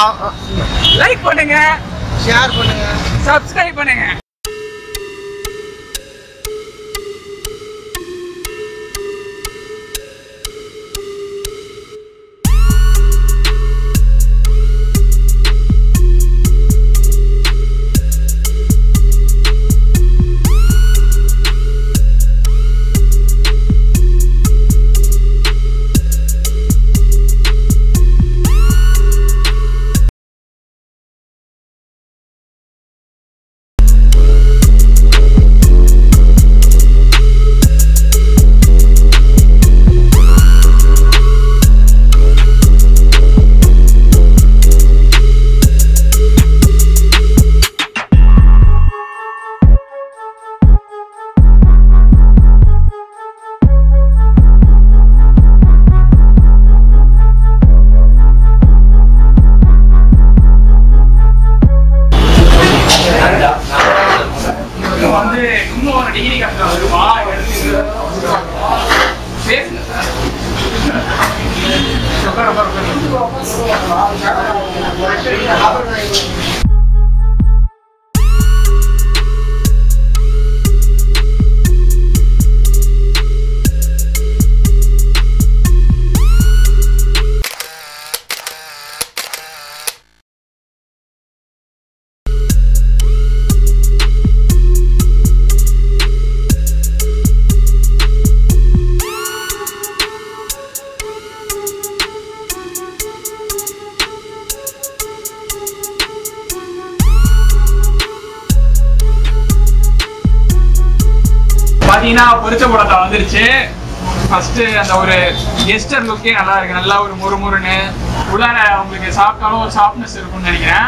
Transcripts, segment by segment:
Like பண்ணுங்க share பண்ணுங்க subscribe பண்ணுங்க இது வந்து இன்னும் ஒரு டிகிரி கட்டணம் வருமா எடுத்து பேசுங்க சார் உட்காரு, உட்காரு, உட்காரு. பாத்தீங்கன்னா பொரிச்ச படத்தை வந்துருச்சு ஃபர்ஸ்ட் அந்த ஒரு கெஸ்டர் லுக்கே நல்லா இருக்கு நல்லா ஒரு முறுமுறுன்னு உள்ளார உங்களுக்கு சாப்பிட்டாலும் ஒரு சாஃப்ட்னஸ் இருக்கும்னு நினைக்கிறேன்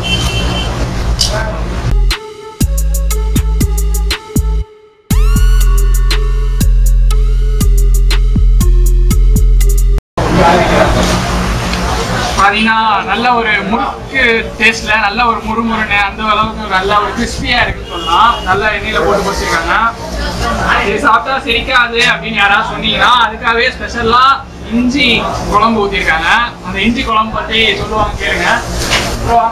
பாத்தீங்கன்னா நல்ல ஒரு முறுக்கு டேஸ்ட்ல நல்ல ஒரு முறுமுறுன்னு அந்த அளவுக்கு ஒரு நல்ல ஒரு கிறிஸ்பியா இருக்குன்னு சொல்லலாம் நல்ல எண்ணெயில போட்டு பொரிச்சிருக்காங்க இது சாப்பிட்டா செரிக்காது அப்படின்னு யாராவது சொன்னீங்கன்னா அதுக்காகவே ஸ்பெஷலா இஞ்சி குழம்பு ஊத்திருக்காங்க அந்த இஞ்சி குழம்பு பத்தி சொல்லுவாங்க கேளுங்க அப்புறம்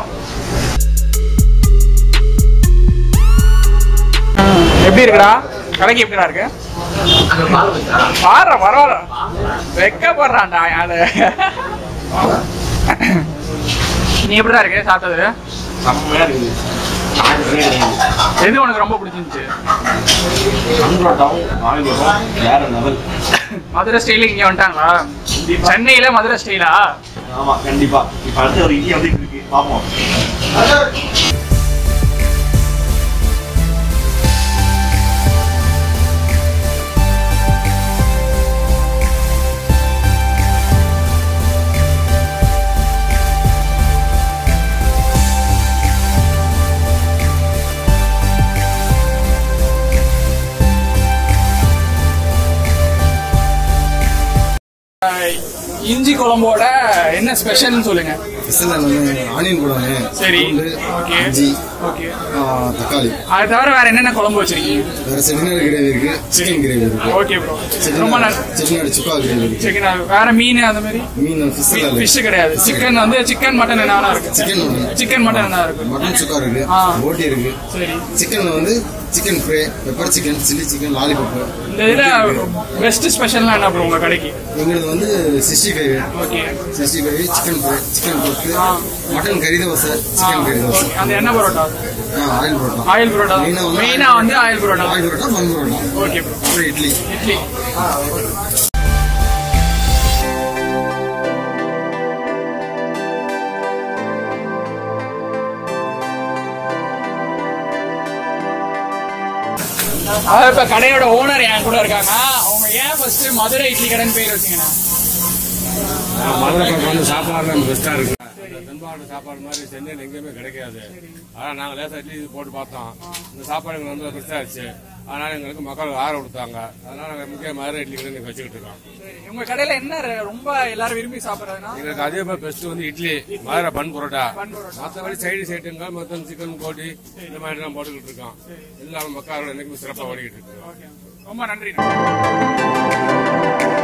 எப்படி இருக்குடா கடைக்கு எப்படிடா இருக்கு பாடுற பரவாயில்ல வெக்கப்படுறான்டா அது நீ எப்படிடா இருக்கு சாப்பிட்டது செம்மையா இருக்குது எது உனக்கு ரொம்ப பிடிச்சிருந்துச்சு அன்பரோட்டாவும் ஆயிரம் வேற லெவல் மதுரை ஸ்டைலுக்கு இங்க வந்துட்டாங்களா சென்னையில மதுரை ஸ்டைலா ஆமா கண்டிப்பா இப்ப அடுத்து ஒரு இட்லி வந்துட்டு இருக்கு பாப்போம் அஹ், இஞ்சி குழம்போட என்ன ஸ்பெஷல்னு சொல்லுங்க ஸ்பெஷல் வந்து ஆனியன் போடுவாங்க சரி பூண்டு, ஓகே இஞ்சி ஓகே ஆ, தக்காளி அது தவிர வேற என்னென்ன குழம்பு வச்சிருக்கீங்க வேற செட்டிநாடு கிரேவி இருக்கு சிக்கன் கிரேவி இருக்கு ஓகே ப்ரோ ரொம்ப செட்டிநாடு நல்ல செட்டிநாடு சுக்கா கிரேவி இருக்கு சிக்கன் வேற மீன் அந்த மாதிரி மீன் ஃபிஷ் எல்லாம் ஃபிஷ் இருக்கு கிடையாது சிக்கன் வந்து சிக்கன் மட்டன் என்ன இருக்கு சிக்கன் மட்டன் சிக்கன் மட்டன் என்ன இருக்கு மட்டன் சுக்கா இருக்கு ஆ. போட்டி இருக்கு சரி சிக்கன்ல வந்து chicken fry pepper chicken chilli chicken lollipop இந்த இதுல பெஸ்ட் ஸ்பெஷல்னா என்ன ப்ரோ உங்க கடைக்கு எங்களுக்கு வந்து sixty five okay sixty five chicken fry chicken தொக்கு ஆ. மட்டன் கறி தோசை சிக்கன் கறி தோசை அந்த என்ன பரோட்டா ஆ, ஆயில் பரோட்டா ஆயில் பரோட்டா மெயினா வந்து மெயினா வந்து ஆயில் பரோட்டா ஆயில் பரோட்டா மண் பரோட்டா ஓகே ப்ரோ அப்புறம் இட்லி இட்லி அதாவது இப்ப கடையோட ஓனர் என் கூட இருக்காங்க அவங்க ஏன் ஃபர்ஸ்ட் மதுரை இட்லி கடைன்னு பேர் வச்சீங்கன்னா மதுரை பக்கம் வந்து சாப்பாடு பெஸ்ட்டாக இருக்கு தென்பாடு சாப்பாடு மாதிரி சென்னையில் எங்கேயுமே கிடைக்காது ஆனால் நாங்கள் லேசாக இட்லி இது போட்டு பார்த்தோம் இந்த சாப்பாடு எங்களுக்கு வந்து பெருசாகிடுச்சு அதனால் எங்களுக்கு மக்கள் ஆர்வம் கொடுத்தாங்க அதனால் நாங்கள் முக்கிய மதுரை இட்லி கடை இன்னைக்கு வச்சுக்கிட்டு இருக்கோம் உங்க கடையில என்ன ர- ரொம்ப எல்லாரும் விரும்பி சாப்பிடுறதுன்னா எங்களுக்கு அதே மாதிரி பெஸ்ட் வந்து இட்லி மதுரை பன் பரோட்டா பன் பரோட்டா. மற்றபடி சைடு ஐட்டங்கள் மொத்தம் சிக்கன் கோட்டி இந்த மாதிரி எல்லாம் போட்டுக்கிட்டு இருக்கோம் எல்லாரும் மக்களோட என்னைக்குமே சிறப்பாக ஓடிக்கிட்டு இருக்கோம் ரொம்ப நன்றி